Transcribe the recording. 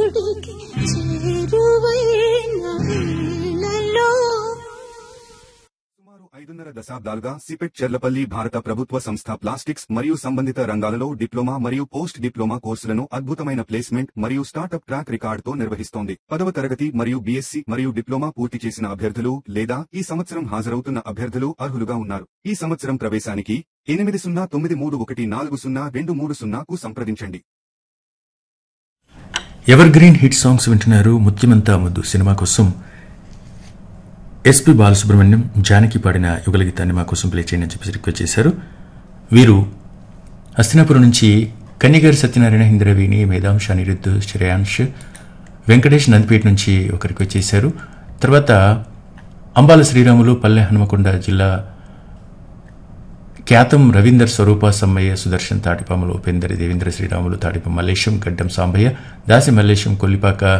గుడికి చేరువైన వేళలో సుమారు ఐదున్నర దశాబ్దాలుగా సిపెట్ చెర్లపల్లి భారత ప్రభుత్వ సంస్థ ప్లాస్టిక్స్ మరియు సంబంధిత రంగాలలో డిప్లొమా మరియు పోస్ట్ డిప్లొమా కోర్సులను అద్భుతమైన ప్లేస్మెంట్ మరియు స్టార్టప్ ట్రాక్ రికార్డుతో నిర్వహిస్తోంది పదవ తరగతి మరియు బీఎస్సీ మరియు డిప్లొమా పూర్తి చేసిన అభ్యర్థులు లేదా ఈ సంవత్సరం హాజరవుతున్న అభ్యర్థులు అర్హులుగా ఉన్నారు ఈ సంవత్సరం ప్రవేశానికి ఎనిమిది సున్నా తొమ్మిది మూడు ఒకటి నాలుగు సున్నా రెండు మూడు సున్నాకు సంప్రదించండి ఎవర్ గ్రీన్ హిట్ సాంగ్స్ వింటున్నారు ముత్యమంతా ముద్దు సినిమా కోసం ఎస్పి బాలసుబ్రహ్మణ్యం జానకి పాడిన యుగల గీతాన్ని మా కోసం ప్లే చేయని చెప్పి రిక్వెస్ట్ చేశారు వీరు హస్తినాపురం నుంచి కన్యగారి సత్యనారాయణ ఇంద్రవేణి మేధాంశ అనిరుద్ధ్ శ్రేయాంశ్ వెంకటేష్ నందిపేట నుంచి ఒక రిక్వెస్ట్ చేశారు తర్వాత అంబాల శ్రీరాములు పల్లె హనుమకొండ జిల్లా ఖ్యాతం రవీందర్ స్వరూప సమ్మయ్య సుదర్శన్ తాటిపాములు ఉపేందర్ దేవేంద్ర శ్రీరాములు తాటిప మల్లేశం గడ్డం సాంబయ్య దాసి మల్లేశం కొల్లిపాక